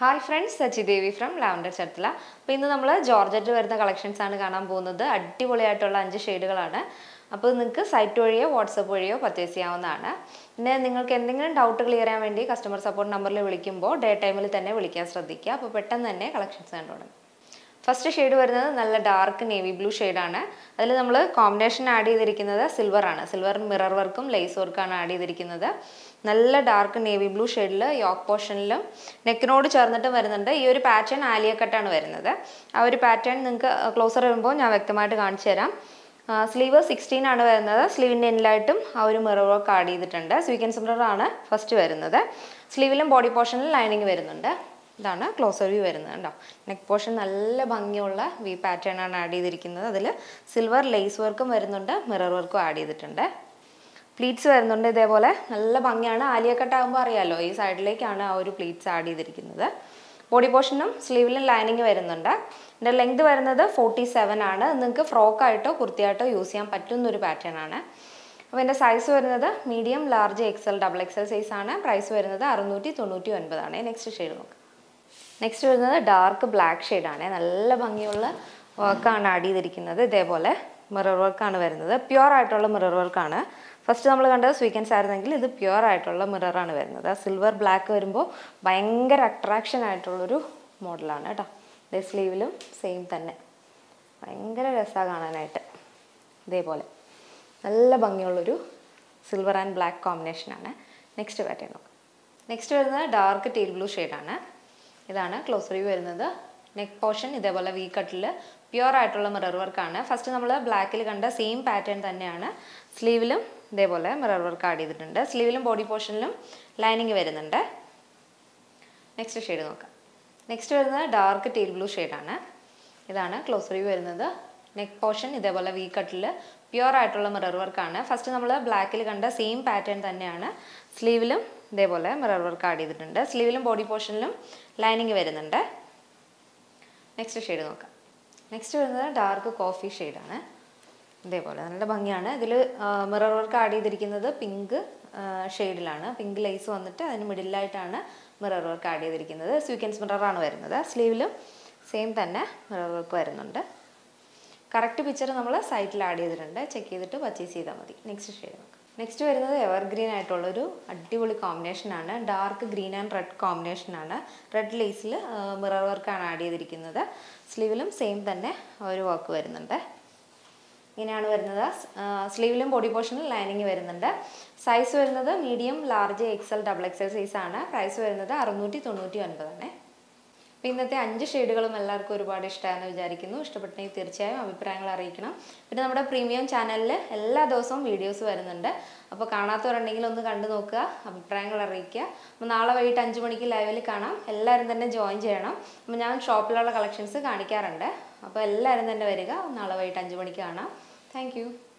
hi friends Sachidevi from Lavender Cherthala അപ്പോൾ ഇന്ന് നമ്മൾ ജോർജറ്റ് വരുന്ന കളക്ഷൻസ് ആണ് കാണാൻ പോകുന്നത് അടിപൊളിയായിട്ടുള്ള അഞ്ച് ഷെയ്ഡുകളാണ് അപ്പോൾ നിങ്ങൾക്ക് സൈറ്റ് വഴിയോ വാട്സപ്പ് വഴിയോ പർച്ചേസ് ചെയ്യാവുന്നതാണ് പിന്നെ നിങ്ങൾക്ക് എന്തെങ്കിലും ഡൗട്ട് ക്ലിയർ ചെയ്യാൻ വേണ്ടി കസ്റ്റമർ സപ്പോർട്ട് നമ്പറിൽ വിളിക്കുമ്പോൾ ഡേ ടൈമിൽ തന്നെ വിളിക്കാൻ ശ്രദ്ധിക്കുക അപ്പോൾ പെട്ടെന്ന് തന്നെ കളക്ഷൻസ് കണ്ടു തുടങ്ങും ഫസ്റ്റ് ഷെയ്ഡ് വരുന്നത് നല്ല ഡാർക്ക് നേവി ബ്ലൂ ഷെയ്ഡാണ് അതിൽ നമ്മൾ കോമ്പിനേഷൻ ആഡ് ചെയ്തിരിക്കുന്നത് സിൽവർ ആണ് സിൽവർ മിറർ വർക്കും ലേസ് വർക്കാണ് ആഡ് ചെയ്തിരിക്കുന്നത് നല്ല ഡാർക്ക് നേവി ബ്ലൂ ഷെയ്ഡിൽ യോക്ക് പോർഷനിലും നെക്കിനോട് ചേർന്നിട്ട് വരുന്നുണ്ട് ഈ ഒരു പാറ്റേൺ ആലിയ കട്ടാണ് വരുന്നത് ആ ഒരു പാറ്റേൺ നിങ്ങൾക്ക് ക്ലോസർ വരുമ്പോൾ ഞാൻ വ്യക്തമായിട്ട് കാണിച്ചു തരാം സ്ലീവ് സിക്സ്റ്റീൻ ആണ് വരുന്നത് സ്ലീവിൻ്റെ എൻഡിലായിട്ടും ആ ഒരു മിറർ വർക്ക് ആഡ് ചെയ്തിട്ടുണ്ട് സ്വീക്കൻസ് മിറർ ആണ് ഫസ്റ്റ് വരുന്നത് സ്ലീവിലും ബോഡി പോർഷനിലും ലൈനിങ് വരുന്നുണ്ട് ഇതാണ് ക്ലോസർ വ്യൂ വരുന്നത് കേട്ടോ നെക്ക് പോർഷൻ നല്ല ഭംഗിയുള്ള വി പാറ്റേൺ ആണ് ആഡ് ചെയ്തിരിക്കുന്നത് അതിൽ സിൽവർ ലേസ് വർക്കും വരുന്നുണ്ട് മിറർ വർക്കും ആഡ് ചെയ്തിട്ടുണ്ട് പ്ലീറ്റ്സ് വരുന്നുണ്ട് ഇതേപോലെ നല്ല ഭംഗിയാണ് ആലിയ കട്ട് ആകുമ്പോൾ അറിയാമല്ലോ ഈ സൈഡിലേക്കാണ് ആ ഒരു പ്ലീറ്റ്സ് ആഡ് ചെയ്തിരിക്കുന്നത് ബോഡി പോർഷനും സ്ലീവിലും ലൈനിങ് വരുന്നുണ്ട് ഇതിൻ്റെ ലെങ്ത് വരുന്നത് ഫോർട്ടി സെവൻ ആണ് നിങ്ങൾക്ക് ഫ്രോക്കായിട്ടോ കുർത്തിയായിട്ടോ യൂസ് ചെയ്യാൻ പറ്റുന്ന ഒരു പാറ്റേൺ ആണ് അപ്പോൾ എൻ്റെ സൈസ് വരുന്നത് medium large XL double XL size ആണ് പ്രൈസ് വരുന്നത് അറുന്നൂറ്റി തൊണ്ണൂറ്റി ഒൻപതാണ് നെക്സ്റ്റ് ഷെയ്ഡ് നോക്കാം നെക്സ്റ്റ് വരുന്നത് ഡാർക്ക് ബ്ലാക്ക് ഷെയ്ഡാണ് നല്ല ഭംഗിയുള്ള വർക്കാണ് ആഡ് ചെയ്തിരിക്കുന്നത് ഇതേപോലെ മിറർ വർക്കാണ് വരുന്നത് പ്യുവർ ആയിട്ടുള്ള മിറർ വർക്കാണ് ഫസ്റ്റ് നമ്മൾ കണ്ടത് സ്വീക്കൻസ് ആയിരുന്നെങ്കിൽ ഇത് പ്യുവർ ആയിട്ടുള്ള മിററാണ് വരുന്നത് സിൽവർ ബ്ലാക്ക് വരുമ്പോൾ ഭയങ്കര അട്രാക്ഷൻ ആയിട്ടുള്ളൊരു മോഡലാണ് കേട്ടോ ഇതേ സ്ലീവിലും സെയിം തന്നെ ഭയങ്കര രസമാണ് കാണാനായിട്ട് ഇതേപോലെ നല്ല ഭംഗിയുള്ളൊരു സിൽവർ ആൻഡ് ബ്ലാക്ക് കോമ്പിനേഷനാണ് നെക്സ്റ്റ് പാറ്റേൺ നോക്കാം നെക്സ്റ്റ് വരുന്നത് ഡാർക്ക് ടീൽ ബ്ലൂ ഷെയ്ഡാണ് ഇതാണ് ക്ലോസ് റിവ്യൂ വരുന്നത് നെക്ക് പോർഷൻ ഇതേപോലെ വി കട്ടിൽ പ്യുവർ ആയിട്ടുള്ള മിറർ വർക്കാണ് ഫസ്റ്റ് നമ്മൾ ബ്ലാക്കിൽ കണ്ട സെയിം പാറ്റേൺ തന്നെയാണ് സ്ലീവിലും ഇതേപോലെ മിറർ വർക്ക് ആഡ് ചെയ്തിട്ടുണ്ട് സ്ലീവിലും ബോഡി പോർഷനിലും ലൈനിങ് വരുന്നുണ്ട് നെക്സ്റ്റ് ഷെയ്ഡ് നോക്കാം നെക്സ്റ്റ് വരുന്നത് ഡാർക്ക് ടീൽ ബ്ലൂ ഷെയ്ഡാണ് ഇതാണ് ക്ലോസ് റിവ്യൂ വരുന്നത് നെക്ക് പോർഷൻ ഇതേപോലെ വി കട്ടിൽ പ്യുവർ ആയിട്ടുള്ള മിറർ വർക്കാണ് ഫസ്റ്റ് നമ്മൾ ബ്ലാക്കിൽ കണ്ട സെയിം പാറ്റേൺ തന്നെയാണ് സ്ലീവിലും ഇതേപോലെ മിറർ വർക്ക് ആഡ് ചെയ്തിട്ടുണ്ട് സ്ലീവിലും ബോഡി പോർഷനിലും ലൈനിങ് വരുന്നുണ്ട് നെക്സ്റ്റ് ഷെയ്ഡ് നോക്കാം നെക്സ്റ്റ് വരുന്നത് ഡാർക്ക് കോഫി ഷെയ്ഡാണ് ഇതേപോലെ നല്ല ഭംഗിയാണ് ഇതിൽ മിറർ വർക്ക് ആഡ് ചെയ്തിരിക്കുന്നത് പിങ്ക് ഷെയ്ഡിലാണ് പിങ്ക് ലേസ് വന്നിട്ട് അതിന് മിഡിലായിട്ടാണ് മിറർ വർക്ക് ആഡ് ചെയ്തിരിക്കുന്നത് സ്വീക്കൻസ് മിററാണ് വരുന്നത് സ്ലീവിലും സെയിം തന്നെ മിറർ വർക്ക് വരുന്നുണ്ട് കറക്റ്റ് പിക്ചർ നമ്മൾ സൈറ്റിൽ ആഡ് ചെയ്തിട്ടുണ്ട് ചെക്ക് ചെയ്തിട്ട് പർച്ചേസ് ചെയ്താൽ മതി നെക്സ്റ്റ് ഷെയ്ഡ് നോക്കാം നെക്സ്റ്റ് വരുന്നത് എവർഗ്രീൻ ആയിട്ടുള്ളൊരു അടിപൊളി കോമ്പിനേഷനാണ് ഡാർക്ക് ഗ്രീൻ ആൻഡ് റെഡ് കോമ്പിനേഷനാണ് റെഡ് ലേസിൽ മിറർ വർക്കാണ് ആഡ് ചെയ്തിരിക്കുന്നത് സ്ലീവിലും സെയിം തന്നെ ഒരു വർക്ക് വരുന്നുണ്ട് ഇങ്ങനെയാണ് വരുന്നത് സ്ലീവിലും ബോഡി പോർഷനിൽ ലൈനിങ് വരുന്നുണ്ട് സൈസ് വരുന്നത് medium large XL double XL size ആണ് പ്രൈസ് വരുന്നത് അറുന്നൂറ്റി തൊണ്ണൂറ്റി ഒൻപതാണ് അപ്പോൾ ഇന്നത്തെ അഞ്ച് ഷെയ്ഡുകളും എല്ലാവർക്കും ഒരുപാട് ഇഷ്ടമാണെന്ന് വിചാരിക്കുന്നു ഇഷ്ടപ്പെട്ടെങ്കിൽ തീർച്ചയായും അഭിപ്രായങ്ങൾ അറിയിക്കണം പിന്നെ നമ്മുടെ പ്രീമിയം ചാനലിൽ എല്ലാ ദിവസവും വീഡിയോസ് വരുന്നുണ്ട് അപ്പോൾ കാണാത്തവരുണ്ടെങ്കിൽ ഒന്ന് കണ്ടു നോക്കുക അഭിപ്രായങ്ങൾ അറിയിക്കുക അപ്പോൾ നാളെ വൈകിട്ട് അഞ്ച് മണിക്ക് ലൈവിൽ കാണാം എല്ലാവരും തന്നെ ജോയിൻ ചെയ്യണം അപ്പോൾ ഞാൻ ഷോപ്പിലുള്ള കളക്ഷൻസ് കാണിക്കാറുണ്ട് അപ്പോൾ എല്ലാവരും തന്നെ വരിക നാളെ വൈകിട്ട് അഞ്ച് മണിക്ക് കാണാം താങ്ക്